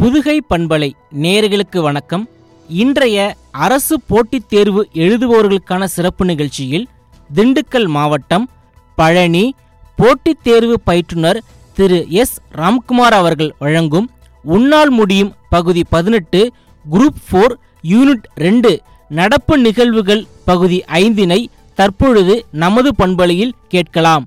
புதுகை பண்பலை நேயர்களுக்கு வணக்கம் இன்றைய அரசு போட்டித் தேர்வு எழுதுபவர்களுக்கான சிறப்பு நிகழ்ச்சியில் திண்டுக்கல் மாவட்டம் பழனி போட்டித் தேர்வு பயிற்றுனர் திரு எஸ் ராம்குமார் அவர்கள் வழங்கும் உன்னால் முடியும் பகுதி பதினெட்டு குரூப் ஃபோர் யூனிட் ரெண்டு நடப்பு நிகழ்வுகள் பகுதி ஐந்தினை தற்பொழுது நமது பண்பலையில் கேட்கலாம்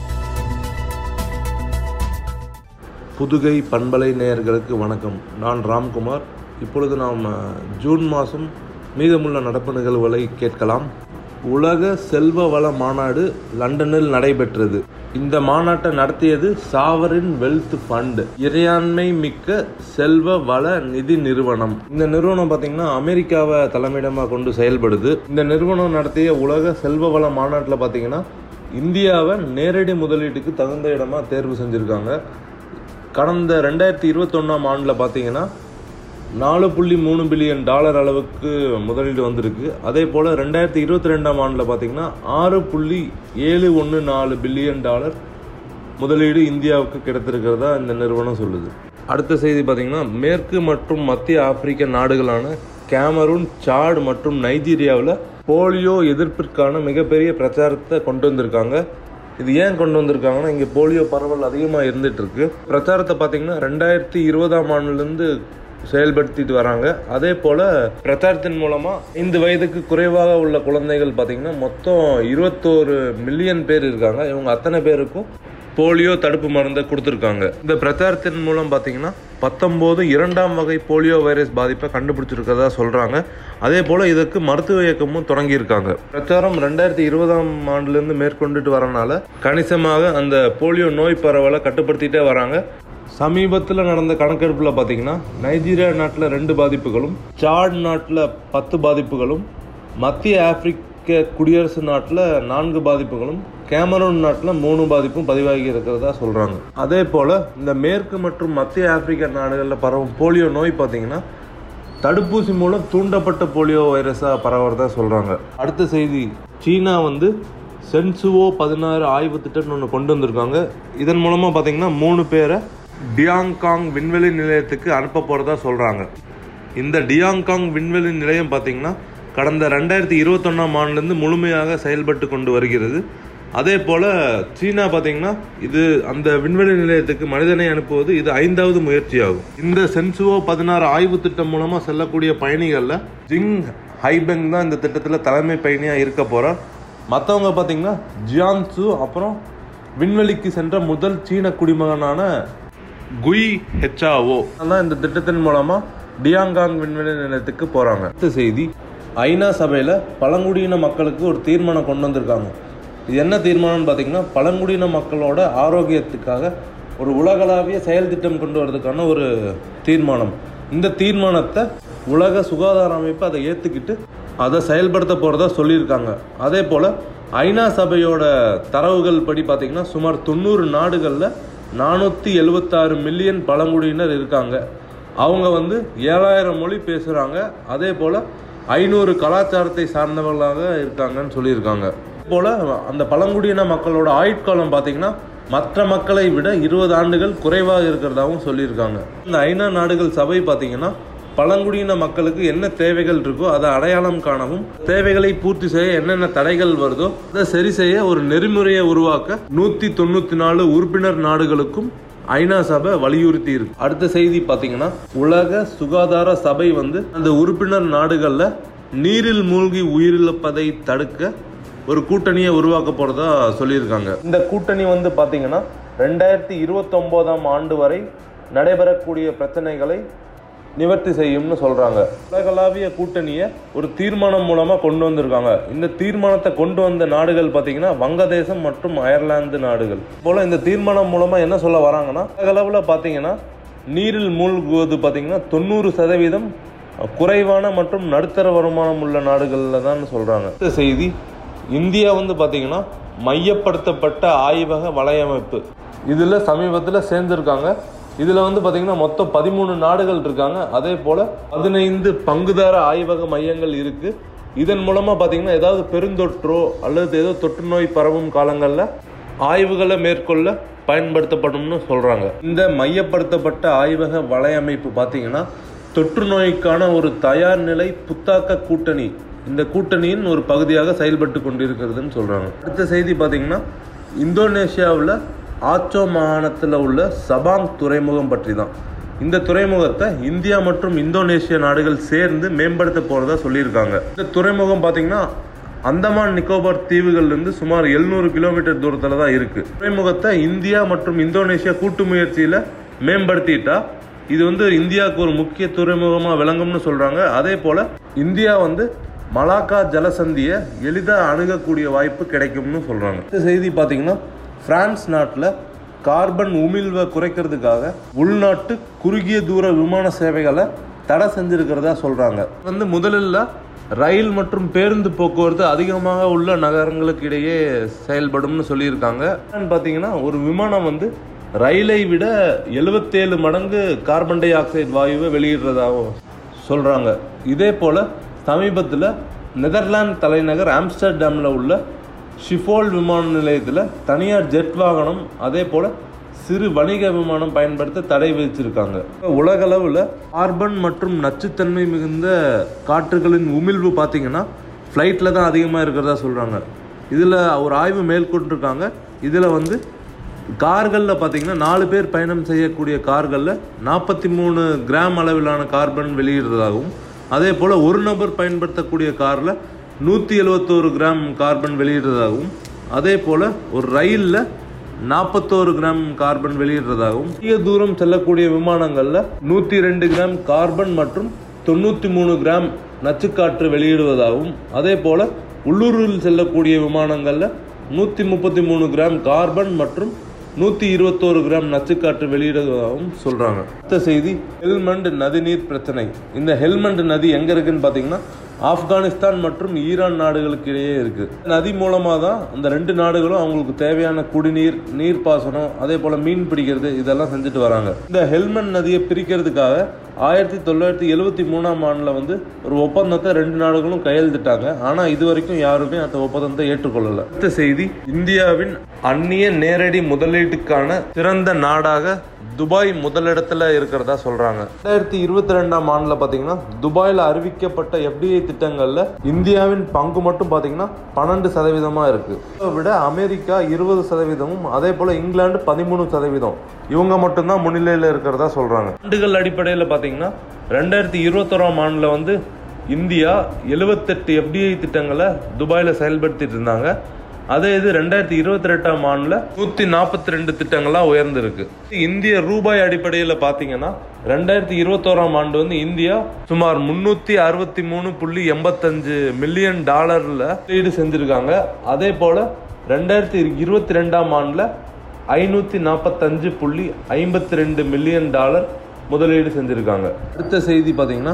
புதுகை பண்பலை நேயர்களுக்கு வணக்கம் நான் ராம்குமார் இப்பொழுது நாம் அஹ், ஜூன் மாதம் மீதமுள்ள நடப்பு நிகழ்வுகளை கேட்கலாம் உலக செல்வ வள மாநாடு லண்டனில் நடைபெற்றது இந்த மாநாட்டை நடத்தியது சாவரின் வெல்த் ஃபண்ட் இறையாண்மை மிக்க செல்வ வள நிதி நிறுவனம் இந்த நிறுவனம் பார்த்தீங்கன்னா அமெரிக்காவை தலைமையிடமாக கொண்டு செயல்படுது இந்த நிறுவனம் நடத்திய உலக செல்வ வள மாநாட்டில் பார்த்தீங்கன்னா இந்தியாவை நேரடி முதலீட்டுக்கு தகுந்த இடமா தேர்வு செஞ்சுருக்காங்க கடந்த ரெண்டாயிரத்தி இருபத்தொன்னாம் ஆண்டில் பார்த்தீங்கன்னா நாலு புள்ளி மூணு பில்லியன் டாலர் அளவுக்கு முதலீடு வந்திருக்கு அதே போல் ரெண்டாயிரத்தி இருபத்தி ரெண்டாம் ஆண்டில் பார்த்தீங்கன்னா ஆறு புள்ளி ஏழு ஒன்று நாலு பில்லியன் டாலர் முதலீடு இந்தியாவுக்கு கிடைத்திருக்கிறதா இந்த நிறுவனம் சொல்லுது அடுத்த செய்தி பார்த்தீங்கன்னா மேற்கு மற்றும் மத்திய ஆப்பிரிக்க நாடுகளான கேமரூன் சாட் மற்றும் நைஜீரியாவில் போலியோ எதிர்ப்பிற்கான மிகப்பெரிய பிரச்சாரத்தை கொண்டு வந்திருக்காங்க இது ஏன் கொண்டு வந்திருக்காங்கன்னா இங்கே போலியோ பரவல் அதிகமாக இருந்துட்டு இருக்கு பிரச்சாரத்தை பார்த்தீங்கன்னா ரெண்டாயிரத்தி இருபதாம் ஆண்டுலேருந்து செயல்படுத்திட்டு வராங்க அதே போல் பிரச்சாரத்தின் மூலமாக ஐந்து வயதுக்கு குறைவாக உள்ள குழந்தைகள் பார்த்தீங்கன்னா மொத்தம் இருபத்தோரு மில்லியன் பேர் இருக்காங்க இவங்க அத்தனை பேருக்கும் போலியோ தடுப்பு மருந்தை கொடுத்துருக்காங்க இந்த பிரச்சாரத்தின் மூலம் பார்த்தீங்கன்னா பத்தொம்போது இரண்டாம் வகை போலியோ வைரஸ் பாதிப்பை கண்டுபிடிச்சிருக்கிறதா சொல்கிறாங்க அதே போல் இதற்கு மருத்துவ இயக்கமும் தொடங்கியிருக்காங்க பிரச்சாரம் ரெண்டாயிரத்தி இருபதாம் ஆண்டுலேருந்து மேற்கொண்டுட்டு வரனால கணிசமாக அந்த போலியோ நோய் பரவலை கட்டுப்படுத்திட்டே வராங்க சமீபத்தில் நடந்த கணக்கெடுப்பில் பார்த்தீங்கன்னா நைஜீரியா நாட்டில் ரெண்டு பாதிப்புகளும் சாட் நாட்டில் பத்து பாதிப்புகளும் மத்திய ஆப்பிரிக்க குடியரசு நாட்டில் நான்கு பாதிப்புகளும் கேமரூன் நாட்டில் மூணு பாதிப்பும் பதிவாகி இருக்கிறதா சொல்கிறாங்க அதே போல் இந்த மேற்கு மற்றும் மத்திய ஆப்பிரிக்க நாடுகளில் பரவும் போலியோ நோய் பார்த்தீங்கன்னா தடுப்பூசி மூலம் தூண்டப்பட்ட போலியோ வைரஸாக பரவுறதா சொல்கிறாங்க அடுத்த செய்தி சீனா வந்து சென்சுவோ பதினாறு ஆய்வு திட்டம்னு ஒன்று கொண்டு வந்திருக்காங்க இதன் மூலமாக பார்த்தீங்கன்னா மூணு பேரை டியாங்காங் விண்வெளி நிலையத்துக்கு அனுப்ப போகிறதா சொல்கிறாங்க இந்த டியாங்காங் விண்வெளி நிலையம் பார்த்தீங்கன்னா கடந்த ரெண்டாயிரத்தி இருபத்தொன்னாம் ஆண்டுலேருந்து முழுமையாக செயல்பட்டு கொண்டு வருகிறது அதே போல் சீனா பார்த்தீங்கன்னா இது அந்த விண்வெளி நிலையத்துக்கு மனிதனை அனுப்புவது இது ஐந்தாவது முயற்சியாகும் இந்த சென்சுவோ பதினாறு ஆய்வு திட்டம் மூலமாக செல்லக்கூடிய பயணிகளில் ஜிங் ஹைபெங் தான் இந்த திட்டத்தில் தலைமை பயணியாக இருக்க போகிறார் மற்றவங்க பார்த்தீங்கன்னா ஜியான்சு அப்புறம் விண்வெளிக்கு சென்ற முதல் சீன குடிமகனான குய் ஹெச்ஆஓ தான் இந்த திட்டத்தின் மூலமாக டியாங்காங் விண்வெளி நிலையத்துக்கு போகிறாங்க அடுத்த செய்தி ஐநா சபையில் பழங்குடியின மக்களுக்கு ஒரு தீர்மானம் கொண்டு வந்திருக்காங்க இது என்ன தீர்மானம்னு பார்த்தீங்கன்னா பழங்குடியின மக்களோட ஆரோக்கியத்துக்காக ஒரு உலகளாவிய செயல் திட்டம் கொண்டு வரதுக்கான ஒரு தீர்மானம் இந்த தீர்மானத்தை உலக சுகாதார அமைப்பு அதை ஏற்றுக்கிட்டு அதை செயல்படுத்த போகிறதா சொல்லியிருக்காங்க அதே போல் ஐநா சபையோட தரவுகள் படி பார்த்தீங்கன்னா சுமார் தொண்ணூறு நாடுகளில் நானூற்றி எழுபத்தாறு மில்லியன் பழங்குடியினர் இருக்காங்க அவங்க வந்து ஏழாயிரம் மொழி பேசுகிறாங்க அதே போல் ஐநூறு கலாச்சாரத்தை சார்ந்தவர்களாக இருக்காங்கன்னு சொல்லியிருக்காங்க போல் அந்த பழங்குடியின மக்களோட ஆயுட்காலம் பார்த்தீங்கன்னா மற்ற மக்களை விட இருபது ஆண்டுகள் குறைவாக இருக்கிறதாகவும் சொல்லியிருக்காங்க இந்த ஐநா நாடுகள் சபை பார்த்தீங்கன்னா பழங்குடியின மக்களுக்கு என்ன தேவைகள் இருக்கோ அதை அடையாளம் காணவும் தேவைகளை பூர்த்தி செய்ய என்னென்ன தடைகள் வருதோ அதை சரி செய்ய ஒரு நெறிமுறையை உருவாக்க நூற்றி தொண்ணூற்றி நாலு உறுப்பினர் நாடுகளுக்கும் ஐநா சபை வலியுறுத்தி இருக்கு அடுத்த செய்தி பார்த்தீங்கன்னா உலக சுகாதார சபை வந்து அந்த உறுப்பினர் நாடுகளில் நீரில் மூழ்கி உயிரிழப்பதை தடுக்க ஒரு கூட்டணியை உருவாக்க போறதா சொல்லியிருக்காங்க இந்த கூட்டணி வந்து பார்த்தீங்கன்னா ரெண்டாயிரத்தி இருபத்தொம்போதாம் ஆண்டு வரை நடைபெறக்கூடிய பிரச்சனைகளை நிவர்த்தி செய்யும்னு சொல்றாங்க உலகளாவிய கூட்டணியை ஒரு தீர்மானம் மூலமா கொண்டு வந்திருக்காங்க இந்த தீர்மானத்தை கொண்டு வந்த நாடுகள் பார்த்தீங்கன்னா வங்கதேசம் மற்றும் அயர்லாந்து நாடுகள் போல இந்த தீர்மானம் மூலமா என்ன சொல்ல வராங்கன்னா உலகளவில் பார்த்தீங்கன்னா நீரில் மூழ்குவது பார்த்தீங்கன்னா தொண்ணூறு சதவீதம் குறைவான மற்றும் நடுத்தர வருமானம் உள்ள நாடுகளில் தான் சொல்றாங்க அடுத்த செய்தி இந்தியா வந்து பார்த்தீங்கன்னா மையப்படுத்தப்பட்ட ஆய்வக வலையமைப்பு இதில் சமீபத்தில் சேர்ந்துருக்காங்க இதில் வந்து பார்த்தீங்கன்னா மொத்தம் பதிமூணு நாடுகள் இருக்காங்க அதே போல் பதினைந்து பங்குதார ஆய்வக மையங்கள் இருக்குது இதன் மூலமாக பார்த்தீங்கன்னா ஏதாவது பெருந்தொற்றோ அல்லது ஏதோ தொற்று நோய் பரவும் காலங்களில் ஆய்வுகளை மேற்கொள்ள பயன்படுத்தப்படும்னு சொல்கிறாங்க இந்த மையப்படுத்தப்பட்ட ஆய்வக வலையமைப்பு பார்த்தீங்கன்னா தொற்று நோய்க்கான ஒரு தயார் நிலை புத்தாக்க கூட்டணி இந்த கூட்டணியின் ஒரு பகுதியாக செயல்பட்டு கொண்டிருக்கிறதுன்னு சொல்கிறாங்க அடுத்த செய்தி பார்த்தீங்கன்னா இந்தோனேஷியாவில் ஆச்சோ மாகாணத்தில் உள்ள சபாங் துறைமுகம் பற்றி தான் இந்த துறைமுகத்தை இந்தியா மற்றும் இந்தோனேஷிய நாடுகள் சேர்ந்து மேம்படுத்த போகிறதா சொல்லியிருக்காங்க இந்த துறைமுகம் பார்த்தீங்கன்னா அந்தமான் நிக்கோபார் தீவுகள்லேருந்து சுமார் எழுநூறு கிலோமீட்டர் தூரத்தில் தான் இருக்குது துறைமுகத்தை இந்தியா மற்றும் இந்தோனேஷியா கூட்டு முயற்சியில் மேம்படுத்திட்டா இது வந்து இந்தியாவுக்கு ஒரு முக்கிய துறைமுகமாக விளங்கும்னு சொல்கிறாங்க அதே போல் இந்தியா வந்து மலாக்கா ஜலசந்தியை எளிதாக அணுகக்கூடிய வாய்ப்பு கிடைக்கும்னு சொல்கிறாங்க இந்த செய்தி பார்த்தீங்கன்னா பிரான்ஸ் நாட்டில் கார்பன் உமிழ்வை குறைக்கிறதுக்காக உள்நாட்டு குறுகிய தூர விமான சேவைகளை தடை செஞ்சிருக்கிறதா சொல்கிறாங்க வந்து முதலில் ரயில் மற்றும் பேருந்து போக்குவரத்து அதிகமாக உள்ள நகரங்களுக்கு இடையே செயல்படும்னு சொல்லியிருக்காங்க என்னன்னு பார்த்தீங்கன்னா ஒரு விமானம் வந்து ரயிலை விட எழுபத்தேழு மடங்கு கார்பன் டை ஆக்சைடு வாயுவை வெளியிடுறதாகவும் சொல்கிறாங்க இதே போல் சமீபத்தில் நெதர்லாந்து தலைநகர் ஆம்ஸ்டர்டாமில் உள்ள ஷிஃபோல் விமான நிலையத்தில் தனியார் ஜெட் வாகனம் அதே போல் சிறு வணிக விமானம் பயன்படுத்த தடை விதிச்சிருக்காங்க உலகளவில் கார்பன் மற்றும் நச்சுத்தன்மை மிகுந்த காற்றுகளின் உமிழ்வு பார்த்தீங்கன்னா ஃப்ளைட்டில் தான் அதிகமாக இருக்கிறதா சொல்கிறாங்க இதில் ஒரு ஆய்வு மேற்கொண்டிருக்காங்க இதில் வந்து கார்களில் பார்த்தீங்கன்னா நாலு பேர் பயணம் செய்யக்கூடிய கார்களில் நாற்பத்தி மூணு கிராம் அளவிலான கார்பன் வெளியிடுறதாகவும் அதே போல் ஒரு நபர் பயன்படுத்தக்கூடிய காரில் நூற்றி எழுபத்தோரு கிராம் கார்பன் வெளியிடுறதாகவும் அதே போல் ஒரு ரயிலில் நாற்பத்தோரு கிராம் கார்பன் வெளியிடுறதாகவும் அதிக தூரம் செல்லக்கூடிய விமானங்களில் நூற்றி ரெண்டு கிராம் கார்பன் மற்றும் தொண்ணூற்றி மூணு கிராம் நச்சுக்காற்று வெளியிடுவதாகவும் அதே போல் உள்ளூரில் செல்லக்கூடிய விமானங்களில் நூற்றி முப்பத்தி மூணு கிராம் கார்பன் மற்றும் நூற்றி இருபத்தோரு கிராம் நச்சுக்காற்று வெளியிடுவதாகவும் சொல்கிறாங்க அடுத்த செய்தி ஹெல்மண்ட் நதிநீர் பிரச்சனை இந்த ஹெல்மண்ட் நதி எங்கே இருக்குன்னு பார்த்தீங்கன்னா ஆப்கானிஸ்தான் மற்றும் ஈரான் நாடுகளுக்கு இடையே இருக்குது நதி மூலமாக தான் அந்த ரெண்டு நாடுகளும் அவங்களுக்கு தேவையான குடிநீர் நீர்ப்பாசனம் அதே போல் மீன் பிடிக்கிறது இதெல்லாம் செஞ்சுட்டு வராங்க இந்த ஹெல்மண்ட் நதியை பிரிக்கிறதுக்காக ஆயிரத்தி தொள்ளாயிரத்தி எழுபத்தி மூணாம் ஆண்டில் வந்து ஒரு ஒப்பந்தத்தை ரெண்டு நாடுகளும் கையெழுத்திட்டாங்க ஆனால் இது வரைக்கும் யாருமே அந்த ஒப்பந்தத்தை ஏற்றுக்கொள்ளலை அடுத்த செய்தி இந்தியாவின் அந்நிய நேரடி முதலீட்டுக்கான சிறந்த நாடாக துபாய் முதலிடத்துல இருக்கிறதா சொல்றாங்க ரெண்டாயிரத்தி இருபத்தி ரெண்டாம் ஆண்டுல பாத்தீங்கன்னா துபாயில் அறிவிக்கப்பட்ட எஃப்டிஐ திட்டங்கள்ல இந்தியாவின் பங்கு மட்டும் பாத்தீங்கன்னா பன்னெண்டு சதவீதமா இருக்கு இதை விட அமெரிக்கா இருபது சதவீதமும் அதே போல இங்கிலாந்து பதிமூணு சதவீதம் இவங்க மட்டும்தான் முன்னிலையில் இருக்கிறதா சொல்றாங்க ஆண்டுகள் அடிப்படையில் பாத்தீங்கன்னா ரெண்டாயிரத்தி இருபத்தோராம் ஆண்டுல வந்து இந்தியா எழுபத்தெட்டு எஃப்டிஐ திட்டங்களை துபாயில் செயல்படுத்திட்டு இருந்தாங்க அதே இது ரெண்டாயிரத்தி இருபத்தி ரெண்டாம் ஆண்டில் நூற்றி நாற்பத்தி ரெண்டு திட்டங்களாக உயர்ந்திருக்கு இந்திய ரூபாய் அடிப்படையில் பார்த்தீங்கன்னா ரெண்டாயிரத்தி இருபத்தோராம் ஆண்டு வந்து இந்தியா சுமார் முந்நூற்றி அறுபத்தி மூணு புள்ளி எண்பத்தஞ்சு மில்லியன் டாலரில் முதலீடு செஞ்சுருக்காங்க அதே போல் ரெண்டாயிரத்தி இருபத்தி ரெண்டாம் ஆண்டில் ஐநூற்றி நாற்பத்தஞ்சு புள்ளி ஐம்பத்தி ரெண்டு மில்லியன் டாலர் முதலீடு செஞ்சுருக்காங்க அடுத்த செய்தி பார்த்தீங்கன்னா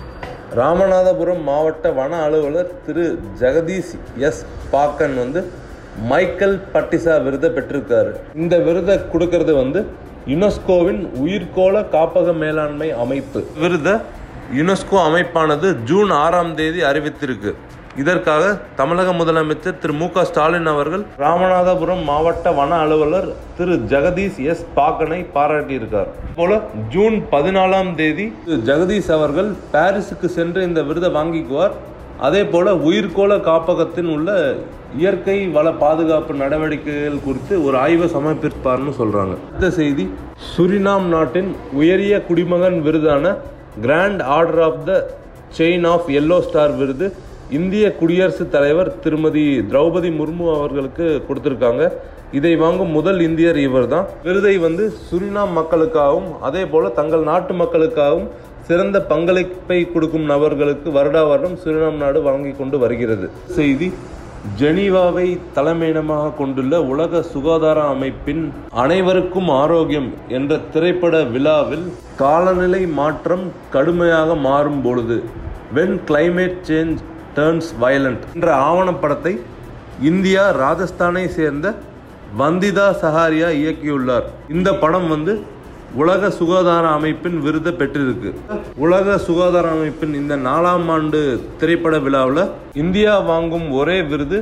ராமநாதபுரம் மாவட்ட வன அலுவலர் திரு ஜெகதீஷ் எஸ் பாக்கன் வந்து மைக்கேல் பட்டிசா விருதை பெற்றிருக்காரு இந்த விருதை கொடுக்கறது வந்து யுனெஸ்கோவின் உயிர்கோள காப்பக மேலாண்மை அமைப்பு விருதை யுனெஸ்கோ அமைப்பானது ஜூன் ஆறாம் தேதி அறிவித்திருக்கு இதற்காக தமிழக முதலமைச்சர் திரு மு க ஸ்டாலின் அவர்கள் ராமநாதபுரம் மாவட்ட வன அலுவலர் திரு ஜெகதீஷ் எஸ் பாக்கனை பாராட்டியிருக்கார் போல ஜூன் பதினாலாம் தேதி திரு ஜெகதீஷ் அவர்கள் பாரிஸுக்கு சென்று இந்த விருதை வாங்கிக்குவார் அதே போல உயிர்கோள காப்பகத்தின் உள்ள இயற்கை வள பாதுகாப்பு நடவடிக்கைகள் குறித்து ஒரு ஆய்வை சமர்ப்பிப்பார்னு சொல்றாங்க அடுத்த செய்தி சுரினாம் நாட்டின் உயரிய குடிமகன் விருதான grand order of the chain of yellow star விருது இந்திய குடியரசுத் தலைவர் திருமதி திரௌபதி முர்மு அவர்களுக்கு கொடுத்துருக்காங்க இதை வாங்கும் முதல் இந்தியர் இவர் தான் விருதை வந்து சுரினாம் மக்களுக்காகவும் அதே போல தங்கள் நாட்டு மக்களுக்காகவும் சிறந்த பங்களிப்பை கொடுக்கும் நபர்களுக்கு வருடா வருடம் சுரினாம் நாடு வழங்கி கொண்டு வருகிறது செய்தி ஜெனீவாவை தலைமையிடமாக கொண்டுள்ள உலக சுகாதார அமைப்பின் அனைவருக்கும் ஆரோக்கியம் என்ற திரைப்பட விழாவில் காலநிலை மாற்றம் கடுமையாக மாறும் பொழுது when climate change turns violent என்ற ஆவணப்படத்தை இந்தியா ராஜஸ்தானை சேர்ந்த வந்திதா சஹாரியா இயக்கியுள்ளார் இந்த படம் வந்து உலக சுகாதார அமைப்பின் விருதை பெற்றிருக்கு உலக சுகாதார அமைப்பின் இந்த நாலாம் ஆண்டு திரைப்பட விழாவில் இந்தியா வாங்கும் ஒரே விருது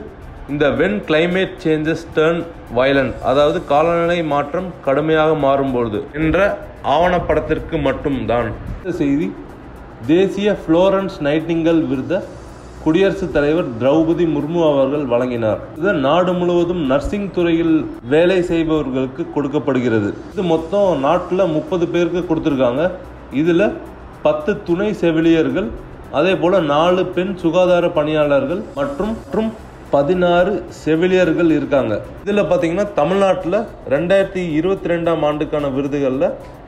இந்த when climate changes turn violent அதாவது காலநிலை மாற்றம் கடுமையாக மாறும்பொழுது என்ற ஆவணப்படத்திற்கு மட்டும்தான் இந்த செய்தி தேசிய ஃப்ளோரன்ஸ் நைட்டிங்கல் விருத குடியரசுத் தலைவர் திரௌபதி முர்மு அவர்கள் வழங்கினார் இது நாடு முழுவதும் நர்சிங் துறையில் வேலை செய்பவர்களுக்கு கொடுக்கப்படுகிறது இது மொத்தம் நாட்டில் முப்பது பேருக்கு கொடுத்துருக்காங்க இதில் பத்து துணை செவிலியர்கள் அதே போல் நாலு பெண் சுகாதார பணியாளர்கள் மற்றும் மற்றும் பதினாறு செவிலியர்கள் இருக்காங்க இதில் பார்த்தீங்கன்னா தமிழ்நாட்டில் ரெண்டாயிரத்தி இருபத்தி ரெண்டாம் ஆண்டுக்கான விருதுகளில்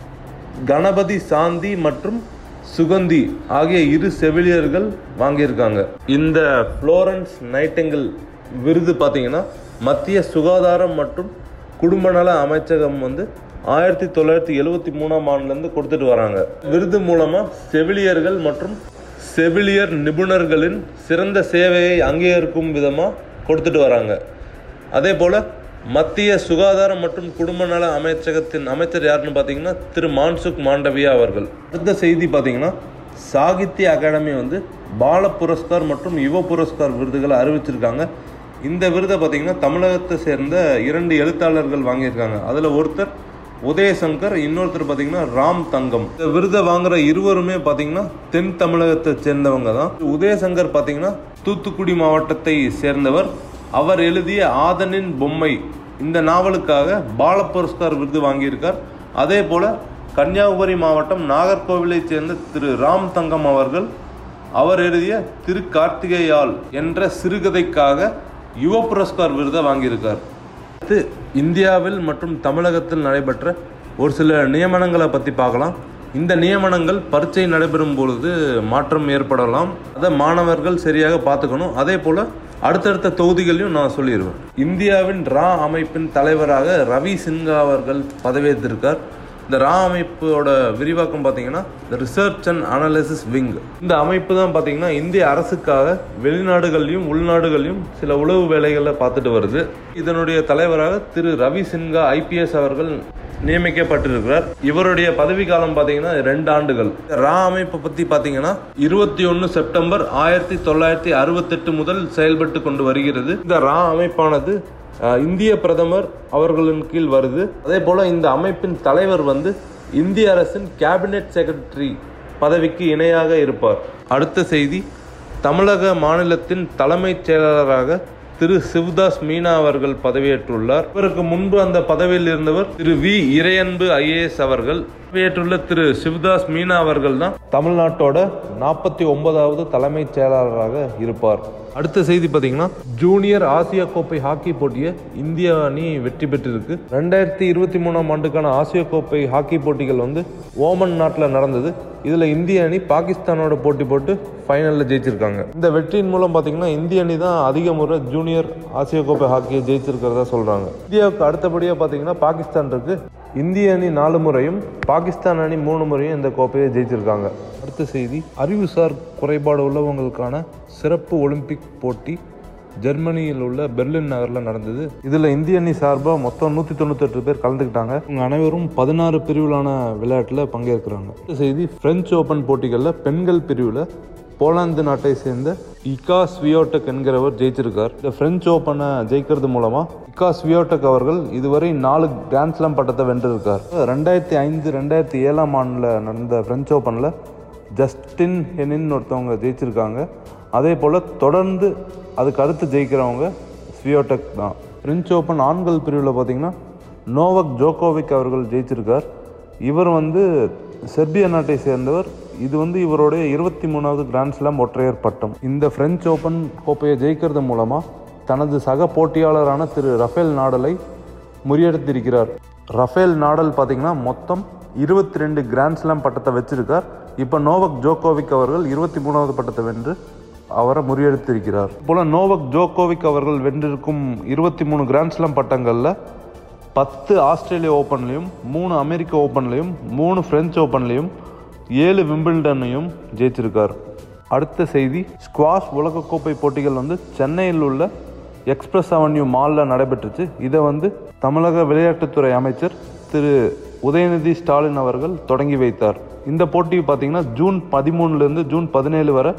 கணபதி சாந்தி மற்றும் சுகந்தி ஆகிய இரு செவிலியர்கள் வாங்கியிருக்காங்க இந்த ஃப்ளோரன்ஸ் நைட்டிங்கல் விருது பார்த்தீங்கன்னா மத்திய சுகாதாரம் மற்றும் குடும்ப நல அமைச்சகம் வந்து ஆயிரத்தி தொள்ளாயிரத்தி எழுவத்தி மூணாம் ஆண்டுலேருந்து கொடுத்துட்டு வராங்க விருது மூலமாக செவிலியர்கள் மற்றும் செவிலியர் நிபுணர்களின் சிறந்த சேவையை அங்கீகரிக்கும் விதமாக கொடுத்துட்டு வராங்க அதே போல் மத்திய சுகாதாரம் மற்றும் குடும்ப நல அமைச்சகத்தின் அமைச்சர் யாருன்னு பார்த்தீங்கன்னா திரு மான்சுக் மாண்டவியா அவர்கள் அடுத்த செய்தி பார்த்தீங்கன்னா சாகித்ய அகாடமி வந்து பால புரஸ்கார் மற்றும் யுவ புரஸ்கார் விருதுகளை அறிவிச்சிருக்காங்க இந்த விருதை பார்த்தீங்கன்னா தமிழகத்தை சேர்ந்த இரண்டு எழுத்தாளர்கள் வாங்கியிருக்காங்க அதில் ஒருத்தர் உதயசங்கர் இன்னொருத்தர் பார்த்தீங்கன்னா ராம் தங்கம் இந்த விருதை வாங்குற இருவருமே பார்த்தீங்கன்னா தென் தமிழகத்தை சேர்ந்தவங்க தான் உதயசங்கர் பார்த்தீங்கன்னா தூத்துக்குடி மாவட்டத்தை சேர்ந்தவர் அவர் எழுதிய ஆதனின் பொம்மை இந்த நாவலுக்காக பால புரஸ்கார் விருது வாங்கியிருக்கார் அதே போல கன்னியாகுமரி மாவட்டம் நாகர்கோவிலை சேர்ந்த திரு ராம் தங்கம் அவர்கள் அவர் எழுதிய திரு கார்த்திகேயால் என்ற சிறுகதைக்காக யுவ புரஸ்கார் விருதை வாங்கியிருக்கார் அடுத்து இந்தியாவில் மற்றும் தமிழகத்தில் நடைபெற்ற ஒரு சில நியமனங்களை பற்றி பார்க்கலாம் இந்த நியமனங்கள் பரீட்சை நடைபெறும் பொழுது மாற்றம் ஏற்படலாம் அதை மாணவர்கள் சரியாக பார்த்துக்கணும் அதே போல் அடுத்தடுத்த தொகுதிகளையும் நான் சொல்லிடுவேன் இந்தியாவின் ரா அமைப்பின் தலைவராக ரவி சின்ஹா அவர்கள் பதவியேற்றிருக்கார் இந்த ரா அமைப்போட விரிவாக்கம் பார்த்தீங்கன்னா இந்த ரிசர்ச் அண்ட் அனாலிசிஸ் விங் இந்த அமைப்பு தான் பார்த்தீங்கன்னா இந்திய அரசுக்காக வெளிநாடுகள்லையும் உள்நாடுகள்லையும் சில உளவு வேலைகளை பார்த்துட்டு வருது இதனுடைய தலைவராக திரு ரவி சின்ஹா ஐபிஎஸ் அவர்கள் நியமிக்கப்பட்டிருக்கிறார் இவருடைய பதவி காலம் பார்த்தீங்கன்னா ரெண்டு ஆண்டுகள் இந்த ரா அமைப்பை பற்றி பார்த்தீங்கன்னா இருபத்தி ஒன்று செப்டம்பர் ஆயிரத்தி தொள்ளாயிரத்தி அறுபத்தெட்டு முதல் செயல்பட்டு கொண்டு வருகிறது இந்த ரா அமைப்பானது அஹ், இந்திய பிரதமர் அவர்களின் கீழ் வருது அதே போல இந்த அமைப்பின் தலைவர் வந்து இந்திய அரசின் கேபினெட் செக்ரட்டரி பதவிக்கு இணையாக இருப்பார் அடுத்த செய்தி தமிழக மாநிலத்தின் தலைமைச் செயலாளராக திரு சிவதாஸ் மீனா அவர்கள் பதவியேற்றுள்ளார் இவருக்கு முன்பு அந்த பதவியில் இருந்தவர் திரு வி இறையன்பு ஐஏஎஸ் அவர்கள் பதவியேற்றுள்ள திரு சிவதாஸ் மீனா அவர்கள் தான் தமிழ்நாட்டோட நாற்பத்தி ஒன்பதாவது தலைமைச் செயலாளராக இருப்பார் அடுத்த செய்தி பார்த்தீங்கன்னா ஜூனியர் ஆசியா கோப்பை ஹாக்கி போட்டியை இந்திய அணி வெற்றி பெற்றிருக்கு ரெண்டாயிரத்தி இருபத்தி மூணாம் ஆண்டுக்கான ஆசிய கோப்பை ஹாக்கி போட்டிகள் வந்து ஓமன் நாட்டில் நடந்தது இதில் இந்திய அணி பாகிஸ்தானோட போட்டி போட்டு ஃபைனலில் ஜெயிச்சிருக்காங்க இந்த வெற்றியின் மூலம் பார்த்தீங்கன்னா இந்திய அணி தான் அதிக முறை ஜூனியர் ஆசிய கோப்பை ஹாக்கியை ஜெயிச்சிருக்கிறதா சொல்கிறாங்க இந்தியாவுக்கு அடுத்தபடியாக பார்த்தீங்கன்னா பாகிஸ்தான் இருக்கு இந்திய அணி நாலு முறையும் பாகிஸ்தான் அணி மூணு முறையும் இந்த கோப்பையை ஜெயிச்சிருக்காங்க அடுத்த செய்தி அறிவுசார் குறைபாடு உள்ளவங்களுக்கான சிறப்பு ஒலிம்பிக் போட்டி ஜெர்மனியில் உள்ள பெர்லின் நகரில் நடந்தது இதில் இந்திய அணி சார்பாக மொத்தம் நூற்றி தொண்ணூத்தெட்டு பேர் கலந்துக்கிட்டாங்க இவங்க அனைவரும் பதினாறு பிரிவிலான விளையாட்டில் பங்கேற்கிறாங்க அடுத்த செய்தி பிரெஞ்சு ஓப்பன் போட்டிகளில் பெண்கள் பிரிவில் போலாந்து நாட்டை சேர்ந்த இகா ஸ்வியோடெக் என்கிறவர் ஜெயிச்சிருக்கார் இந்த பிரெஞ்சு ஓப்பனை ஜெயிக்கிறது மூலமா இகா ஸ்வியோடெக் அவர்கள் இதுவரை நாலு கிராண்ட்ஸ்லாம் பட்டத்தை வென்றிருக்கார் ரெண்டாயிரத்தி ஐந்து ரெண்டாயிரத்தி ஏழாம் ஆண்டில் நடந்த பிரெஞ்சு ஓப்பனில் ஜஸ்டின் ஹெனின் ஒருத்தவங்க ஜெயிச்சிருக்காங்க அதே போல் தொடர்ந்து அதுக்கு அடுத்து ஜெயிக்கிறவங்க ஸ்வியோடெக் தான் பிரெஞ்சு ஓப்பன் ஆண்கள் பிரிவில் பார்த்தீங்கன்னா நோவக் ஜோகோவிக் அவர்கள் ஜெயிச்சிருக்கார் இவர் வந்து செர்பியா நாட்டை சேர்ந்தவர் இது வந்து இவருடைய இருபத்தி மூணாவது கிராண்ட் ஸ்லாம் ஒற்றையர் பட்டம் இந்த பிரெஞ்சு ஓப்பன் கோப்பையை ஜெயிக்கிறது மூலமாக தனது சக போட்டியாளரான திரு ரஃபேல் நாடலை முறியடித்திருக்கிறார் ரஃபேல் நாடல் பார்த்தீங்கன்னா மொத்தம் இருபத்தி ரெண்டு கிராண்ட் ஸ்லாம் பட்டத்தை வச்சிருக்கார் இப்போ நோவக் ஜோகோவிக் அவர்கள் இருபத்தி மூணாவது பட்டத்தை வென்று அவரை முறியடித்திருக்கிறார் போல நோவக் ஜோகோவிக் அவர்கள் வென்றிருக்கும் இருபத்தி மூணு கிராண்ட் ஸ்லாம் பட்டங்களில் பத்து ஆஸ்திரேலிய ஓப்பன்லையும் மூணு அமெரிக்க ஓப்பன்லையும் மூணு பிரெஞ்சு ஓப்பன்லையும் ஏழு விம்பிள்டனையும் ஜெயிச்சிருக்கார் அடுத்த செய்தி ஸ்குவாஷ் உலகக்கோப்பை போட்டிகள் வந்து சென்னையில் உள்ள எக்ஸ்பிரஸ் அவென்யூ மாலில் நடைபெற்றுச்சு இதை வந்து தமிழக விளையாட்டுத்துறை அமைச்சர் திரு உதயநிதி ஸ்டாலின் அவர்கள் தொடங்கி வைத்தார் இந்த போட்டி பார்த்தீங்கன்னா ஜூன் பதிமூணுலேருந்து ஜூன் பதினேழு வரை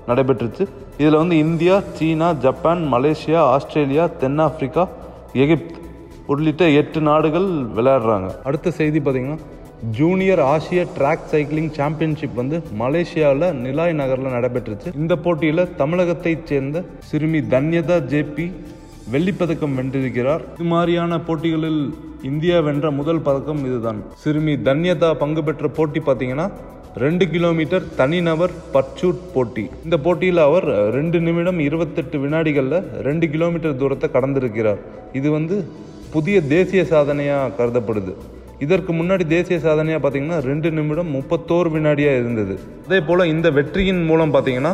நடைபெற்றுச்சு இதில் வந்து இந்தியா சீனா ஜப்பான் மலேசியா ஆஸ்திரேலியா தென்னாப்பிரிக்கா எகிப்து உள்ளிட்ட எட்டு நாடுகள் விளையாடுறாங்க அடுத்த செய்தி பார்த்தீங்கன்னா ஜூனியர் ஆசிய ட்ராக் சைக்கிளிங் சாம்பியன்ஷிப் வந்து மலேசியாவில் நிலாய் நகரில் நடைபெற்றுச்சு இந்த போட்டியில் தமிழகத்தைச் சேர்ந்த சிறுமி தன்யதா ஜேபி வெள்ளிப்பதக்கம் வென்றிருக்கிறார் இது மாதிரியான போட்டிகளில் இந்தியா வென்ற முதல் பதக்கம் இதுதான் சிறுமி தன்யதா பங்கு பெற்ற போட்டி பார்த்தீங்கன்னா ரெண்டு கிலோமீட்டர் தனிநபர் பர்ச்சூட் போட்டி இந்த போட்டியில் அவர் ரெண்டு நிமிடம் இருபத்தெட்டு வினாடிகளில் ரெண்டு கிலோமீட்டர் தூரத்தை கடந்திருக்கிறார் இது வந்து புதிய தேசிய சாதனையாக கருதப்படுது இதற்கு முன்னாடி தேசிய சாதனையாக பார்த்தீங்கன்னா ரெண்டு நிமிடம் முப்பத்தோரு வினாடியாக இருந்தது அதே போல் இந்த வெற்றியின் மூலம் பார்த்தீங்கன்னா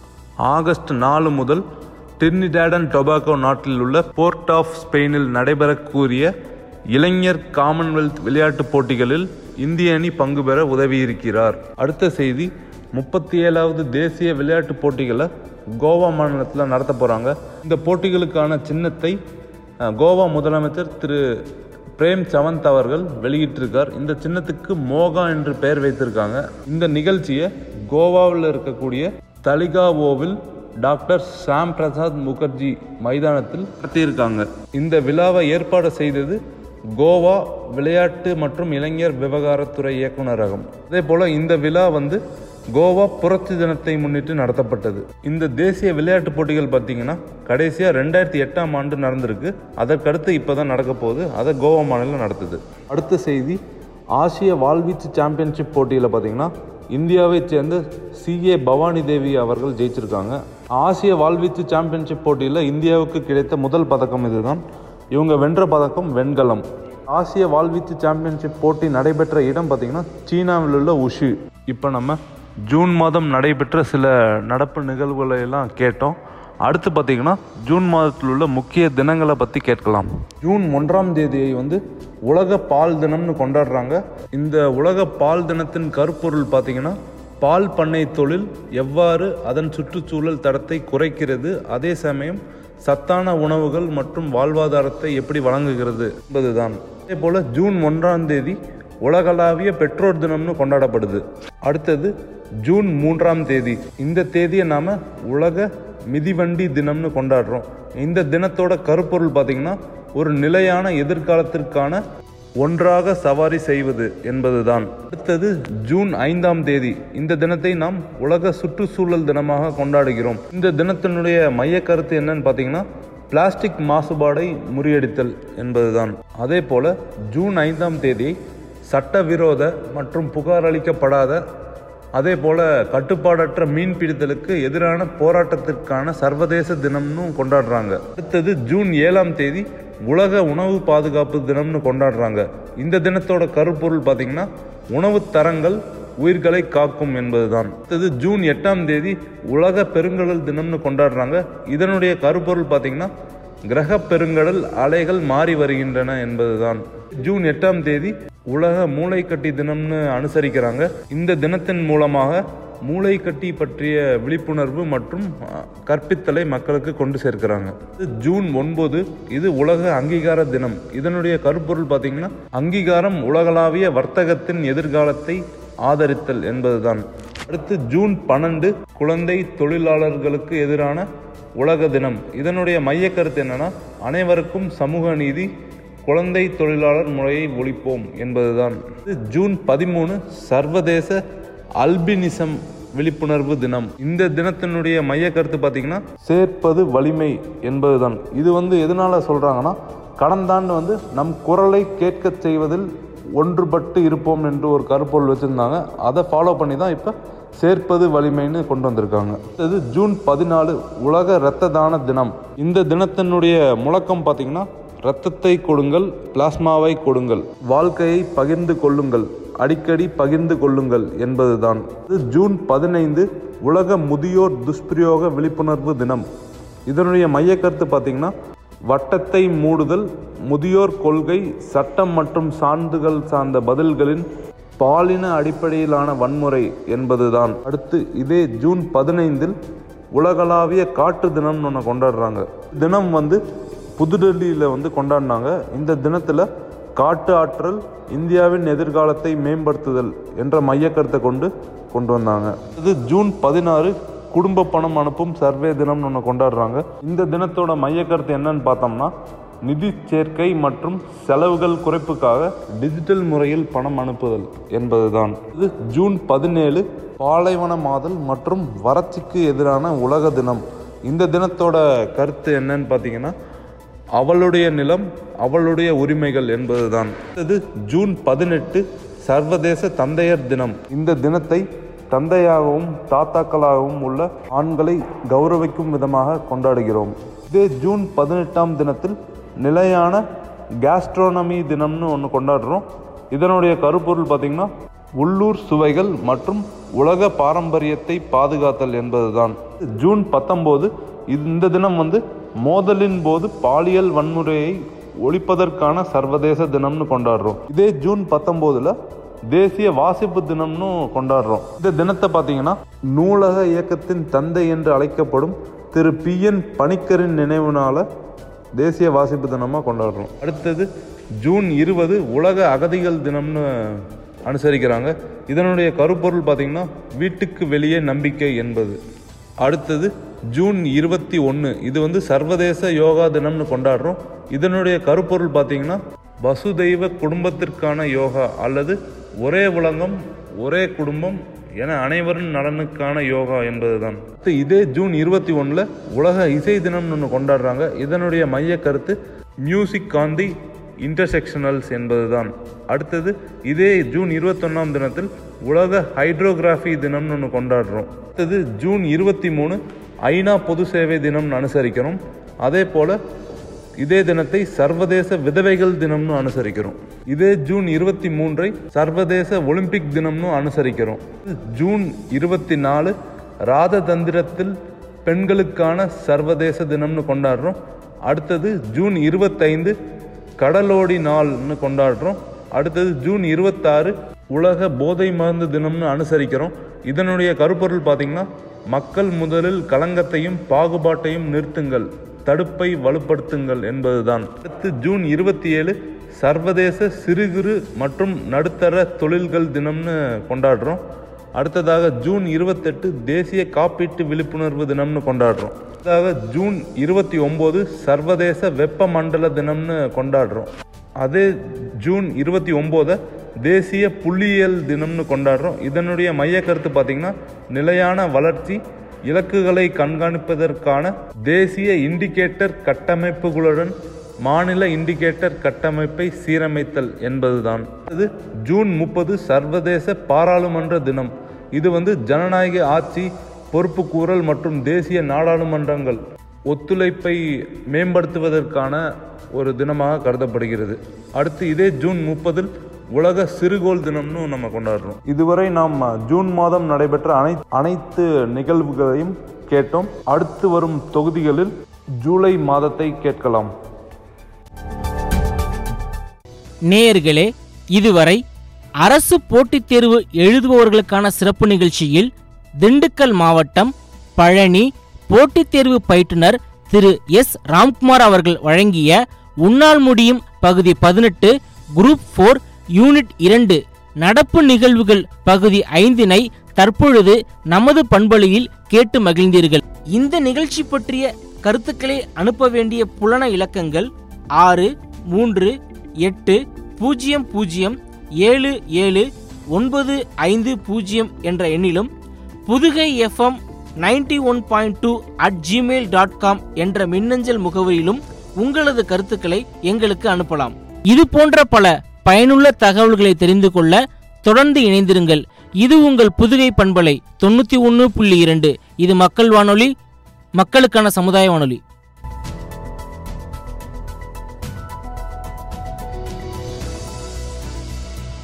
ஆகஸ்ட் நாலு முதல் டிரினிடாட் அண்ட் டொபாக்கோ நாட்டில் உள்ள போர்ட் ஆஃப் ஸ்பெயினில் நடைபெறக்கூடிய இளைஞர் காமன்வெல்த் விளையாட்டுப் போட்டிகளில் இந்திய அணி பங்கு பெற உதவியிருக்கிறார் அடுத்த செய்தி முப்பத்தி ஏழாவது தேசிய விளையாட்டுப் போட்டிகளை கோவா மாநிலத்தில் நடத்த போகிறாங்க இந்த போட்டிகளுக்கான சின்னத்தை அஹ், கோவா முதலமைச்சர் திரு பிரேம் சவந்த் அவர்கள் வெளியிட்டிருக்கார் இந்த சின்னத்துக்கு மோகா என்று பெயர் வைத்திருக்காங்க இந்த நிகழ்ச்சியை கோவாவில் இருக்கக்கூடிய தலிகாவோவில் டாக்டர் சாம் பிரசாத் முகர்ஜி மைதானத்தில் நடத்தியிருக்காங்க இந்த விழாவை ஏற்பாடு செய்தது கோவா விளையாட்டு மற்றும் இளைஞர் விவகாரத்துறை இயக்குநரகம் அதே போல இந்த விழா வந்து கோவா புரட்சி தினத்தை முன்னிட்டு நடத்தப்பட்டது இந்த தேசிய விளையாட்டு போட்டிகள் பார்த்தீங்கன்னா கடைசியாக ரெண்டாயிரத்தி எட்டாம் ஆண்டு நடந்திருக்கு அதற்கடுத்து இப்போ தான் நடக்க போகுது அதை கோவா மாநிலம் நடத்துது அடுத்த செய்தி ஆசிய வாள்வீச்சு சாம்பியன்ஷிப் போட்டியில் பார்த்தீங்கன்னா இந்தியாவைச் சேர்ந்த சிஏ பவானி தேவி அவர்கள் ஜெயிச்சிருக்காங்க ஆசிய வாள்வீச்சு சாம்பியன்ஷிப் போட்டியில் இந்தியாவுக்கு கிடைத்த முதல் பதக்கம் இதுதான் இவங்க வென்ற பதக்கம் வெண்கலம் ஆசிய வாள்வீச்சு சாம்பியன்ஷிப் போட்டி நடைபெற்ற இடம் பார்த்தீங்கன்னா சீனாவில் உள்ள உஷு இப்போ நம்ம ஜூன் மாதம் நடைபெற்ற சில நடப்பு நிகழ்வுகளை எல்லாம் கேட்டோம் அடுத்து பார்த்தீங்கன்னா ஜூன் மாதத்தில் உள்ள முக்கிய தினங்களை பற்றி கேட்கலாம் ஜூன் ஒன்றாம் தேதியை வந்து உலக பால் தினம்னு கொண்டாடுறாங்க இந்த உலக பால் தினத்தின் கருப்பொருள் பார்த்தீங்கன்னா பால் பண்ணை தொழில் எவ்வாறு அதன் சுற்றுச்சூழல் தரத்தை குறைக்கிறது அதே சமயம் சத்தான உணவுகள் மற்றும் வாழ்வாதாரத்தை எப்படி வழங்குகிறது என்பதுதான் அதே போல ஜூன் ஒன்றாம் தேதி உலகளாவிய பெற்றோர் தினம்னு கொண்டாடப்படுது அடுத்தது ஜூன் மூன்றாம் தேதி இந்த தேதியை நாம உலக மிதிவண்டி தினம்னு கொண்டாடுறோம் இந்த தினத்தோட கருப்பொருள் பார்த்தீங்கன்னா ஒரு நிலையான எதிர்காலத்திற்கான ஒன்றாக சவாரி செய்வது என்பதுதான் அடுத்தது ஜூன் ஐந்தாம் தேதி இந்த தினத்தை நாம் உலக சுற்றுச்சூழல் தினமாக கொண்டாடுகிறோம் இந்த தினத்தினுடைய மைய கருத்து என்னன்னு பார்த்தீங்கன்னா பிளாஸ்டிக் மாசுபாடை முறியடித்தல் என்பதுதான் அதே போல ஜூன் ஐந்தாம் தேதி சட்டவிரோத மற்றும் புகார் அளிக்கப்படாத அதே போல கட்டுப்பாடற்ற மீன் பிடித்தலுக்கு எதிரான போராட்டத்திற்கான சர்வதேச தினம்னு கொண்டாடுறாங்க அடுத்தது ஜூன் ஏழாம் தேதி உலக உணவு பாதுகாப்பு தினம்னு கொண்டாடுறாங்க இந்த தினத்தோட கருப்பொருள் பார்த்தீங்கன்னா உணவு தரங்கள் உயிர்களை காக்கும் என்பதுதான் அடுத்தது ஜூன் எட்டாம் தேதி உலக பெருங்கடல் தினம்னு கொண்டாடுறாங்க இதனுடைய கருப்பொருள் பார்த்தீங்கன்னா கிரக பெருங்கடல் அலைகள் மாறி வருகின்றன என்பதுதான் ஜூன் எட்டாம் தேதி உலக மூளைக்கட்டி தினம்னு அனுசரிக்கிறாங்க இந்த தினத்தின் மூலமாக மூளைக்கட்டி பற்றிய விழிப்புணர்வு மற்றும் அஹ், கற்பித்தலை மக்களுக்கு கொண்டு சேர்க்கிறாங்க இது ஜூன் ஒன்பது இது உலக அங்கீகார தினம் இதனுடைய கருப்பொருள் பார்த்தீங்கன்னா அங்கீகாரம் உலகளாவிய வர்த்தகத்தின் எதிர்காலத்தை ஆதரித்தல் என்பதுதான் அடுத்து ஜூன் பன்னெண்டு குழந்தை தொழிலாளர்களுக்கு எதிரான உலக தினம் இதனுடைய மைய கருத்து என்னன்னா அனைவருக்கும் சமூக நீதி குழந்தை தொழிலாளர் முறையை ஒழிப்போம் என்பதுதான் இது ஜூன் பதிமூணு சர்வதேச அல்பினிசம் விழிப்புணர்வு தினம் இந்த தினத்தினுடைய மைய கருத்து பார்த்தீங்கன்னா சேர்ப்பது வலிமை என்பதுதான் இது வந்து எதனால சொல்றாங்கன்னா கடந்த ஆண்டு வந்து நம் குரலை கேட்கச் செய்வதில் ஒன்றுபட்டு இருப்போம் என்று ஒரு கருப்பொருள் வச்சுருந்தாங்க அதை ஃபாலோ பண்ணி தான் இப்போ சேர்ப்பது வலிமைன்னு கொண்டு வந்திருக்காங்க இது ஜூன் பதினாலு உலக இரத்த தான தினம் இந்த தினத்தினுடைய முழக்கம் பார்த்தீங்கன்னா இரத்தத்தை கொடுங்கள் பிளாஸ்மாவை கொடுங்கள் வாழ்க்கையை பகிர்ந்து கொள்ளுங்கள் அடிக்கடி பகிர்ந்து கொள்ளுங்கள் என்பதுதான் இது ஜூன் பதினைந்து உலக முதியோர் துஷ்பிரயோக விழிப்புணர்வு தினம் இதனுடைய மைய கருத்து பார்த்தீங்கன்னா வட்டத்தை மூடுதல் முதியோர் கொள்கை சட்டம் மற்றும் சான்றுகள் சார்ந்த பதில்களின் பாலின அடிப்படையிலான வன்முறை என்பதுதான் அடுத்து இதே ஜூன் பதினைந்தில் உலகளாவிய காற்று தினம்னு ஒன்று கொண்டாடுறாங்க தினம் வந்து புதுடெல்லியில் வந்து கொண்டாடினாங்க இந்த தினத்தில் காட்டு ஆற்றல் இந்தியாவின் எதிர்காலத்தை மேம்படுத்துதல் என்ற மையக்கருத்தை கொண்டு கொண்டு வந்தாங்க இது ஜூன் பதினாறு குடும்ப பணம் அனுப்பும் சர்வே தினம்னு ஒன்று கொண்டாடுறாங்க இந்த தினத்தோட மைய கருத்து என்னன்னு பார்த்தோம்னா நிதி சேர்க்கை மற்றும் செலவுகள் குறைப்புக்காக டிஜிட்டல் முறையில் பணம் அனுப்புதல் என்பதுதான் இது ஜூன் பதினேழு பாலைவனமாதல் மற்றும் வறட்சிக்கு எதிரான உலக தினம் இந்த தினத்தோட கருத்து என்னன்னு பார்த்தீங்கன்னா அவளுடைய நிலம் அவளுடைய உரிமைகள் என்பதுதான் இது ஜூன் பதினெட்டு சர்வதேச தந்தையர் தினம் இந்த தினத்தை தந்தையாகவும் தாத்தாக்களாகவும் உள்ள ஆண்களை கௌரவிக்கும் விதமாக கொண்டாடுகிறோம் இதே ஜூன் பதினெட்டாம் தினத்தில் நிலையான கேஸ்ட்ரோனமி தினம்னு ஒன்று கொண்டாடுறோம் இதனுடைய கருப்பொருள் பார்த்திங்கன்னா உள்ளூர் சுவைகள் மற்றும் உலக பாரம்பரியத்தை பாதுகாத்தல் என்பதுதான் ஜூன் பத்தொம்போது இந்த தினம் வந்து மோதலின் போது பாலியல் வன்முறையை ஒழிப்பதற்கான சர்வதேச தினம்னு கொண்டாடுறோம் இதே ஜூன் பத்தொம்போதுல தேசிய வாசிப்பு தினம்னு கொண்டாடுறோம் இந்த தினத்தை பார்த்தீங்கன்னா நூலக இயக்கத்தின் தந்தை என்று அழைக்கப்படும் திரு பி என் பணிக்கரின் நினைவுனால தேசிய வாசிப்பு தினமாக கொண்டாடுறோம் அடுத்தது ஜூன் இருபது உலக அகதிகள் தினம்னு அனுசரிக்கிறாங்க இதனுடைய கருப்பொருள் பார்த்தீங்கன்னா வீட்டுக்கு வெளியே நம்பிக்கை என்பது அடுத்தது ஜூன் இருபத்தி ஒன்று இது வந்து சர்வதேச யோகா தினம்னு கொண்டாடுறோம் இதனுடைய கருப்பொருள் பார்த்தீங்கன்னா வசுதெய்வ குடும்பத்திற்கான யோகா அல்லது ஒரே உலகம் ஒரே குடும்பம் என அனைவரின் நலனுக்கான யோகா என்பதுதான் அடுத்து இதே ஜூன் இருபத்தி ஒன்றில் உலக இசை தினம்னு ஒன்று கொண்டாடுறாங்க இதனுடைய மைய கருத்து மியூசிக் காந்தி இன்டர்செக்ஷனல்ஸ் என்பதுதான் அடுத்தது இதே ஜூன் இருபத்தொன்னாம் தினத்தில் உலக ஹைட்ரோகிராஃபி தினம்னு ஒன்று கொண்டாடுறோம் அடுத்தது ஜூன் இருபத்தி மூணு ஐநா பொது சேவை தினம்னு அனுசரிக்கிறோம் அதே போல் இதே தினத்தை சர்வதேச விதவைகள் தினம்னு அனுசரிக்கிறோம் இதே ஜூன் இருபத்தி மூன்றை சர்வதேச ஒலிம்பிக் தினம்னு அனுசரிக்கிறோம் ஜூன் இருபத்தி நாலு ராததந்திரத்தில் பெண்களுக்கான சர்வதேச தினம்னு கொண்டாடுறோம் அடுத்தது ஜூன் இருபத்தைந்து கடலோடி நாள்னு கொண்டாடுறோம் அடுத்தது ஜூன் இருபத்தாறு உலக போதை மருந்து தினம்னு அனுசரிக்கிறோம் இதனுடைய கருப்பொருள் பார்த்தீங்கன்னா மக்கள் முதலில் களங்கத்தையும் பாகுபாட்டையும் நிறுத்துங்கள் தடுப்பை வலுப்படுத்துங்கள் என்பதுதான் அடுத்து ஜூன் இருபத்தி ஏழு சர்வதேச சிறு குறு மற்றும் நடுத்தர தொழில்கள் தினம்னு கொண்டாடுறோம் அடுத்ததாக ஜூன் இருபத்தெட்டு தேசிய காப்பீட்டு விழிப்புணர்வு தினம்னு கொண்டாடுறோம் அடுத்ததாக ஜூன் இருபத்தி ஒம்பது சர்வதேச வெப்பமண்டல தினம்னு கொண்டாடுறோம் அதே ஜூன் இருபத்தி ஒம்போதை தேசிய புள்ளியியல் தினம்னு கொண்டாடுறோம் இதனுடைய மைய கருத்து பார்த்திங்கன்னா நிலையான வளர்ச்சி இலக்குகளை கண்காணிப்பதற்கான தேசிய இண்டிகேட்டர் கட்டமைப்புகளுடன் மாநில இண்டிகேட்டர் கட்டமைப்பை சீரமைத்தல் என்பதுதான் இது ஜூன் முப்பது சர்வதேச பாராளுமன்ற தினம் இது வந்து ஜனநாயக ஆட்சி பொறுப்புக்கூறல் மற்றும் தேசிய நாடாளுமன்றங்கள் ஒத்துழைப்பை மேம்படுத்துவதற்கான ஒரு தினமாக கருதப்படுகிறது அடுத்து இதே ஜூன் முப்பதில் உலக சிறுகோள் தினம்னு நம்ம கொண்டாடுறோம் இதுவரை நாம் ஜூன் மாதம் நடைபெற்ற அனை அனைத்து நிகழ்வுகளையும் கேட்டோம் அடுத்து வரும் தொகுதிகளில் ஜூலை மாதத்தை கேட்கலாம் நேயர்களே இதுவரை அரசு போட்டித் தேர்வு எழுதுபவர்களுக்கான சிறப்பு நிகழ்ச்சியில் திண்டுக்கல் மாவட்டம் பழனி போட்டித் தேர்வு பயிற்றுனர் திரு எஸ் ராம்குமார் அவர்கள் வழங்கிய உன்னால் முடியும் பகுதி பதினெட்டு குரூப் ஃபோர் யூனிட் இரண்டு நடப்பு நிகழ்வுகள் பகுதி ஐந்தினை தற்பொழுது நமது பண்பொழியில் கேட்டு மகிழ்ந்தீர்கள் இந்த நிகழ்ச்சி பற்றிய கருத்துக்களை அனுப்ப வேண்டிய புலன இலக்கங்கள் ஆறு மூன்று எட்டு பூஜ்ஜியம் பூஜ்ஜியம் ஏழு ஏழு ஒன்பது ஐந்து பூஜ்ஜியம் என்ற எண்ணிலும் Puthugai FM ninety one point two at gmail dot com என்ற மின்னஞ்சல் முகவரியிலும் உங்களது கருத்துக்களை எங்களுக்கு அனுப்பலாம் இது போன்ற பல பயனுள்ள தகவல்களை தெரிந்து கொள்ள தொடர்ந்து இணைந்திருங்கள் இது உங்கள் புதுகை பண்பலை தொண்ணூத்தி ஒன்று புள்ளி இரண்டு இது மக்கள் வானொலி மக்களுக்கான சமுதாய வானொலி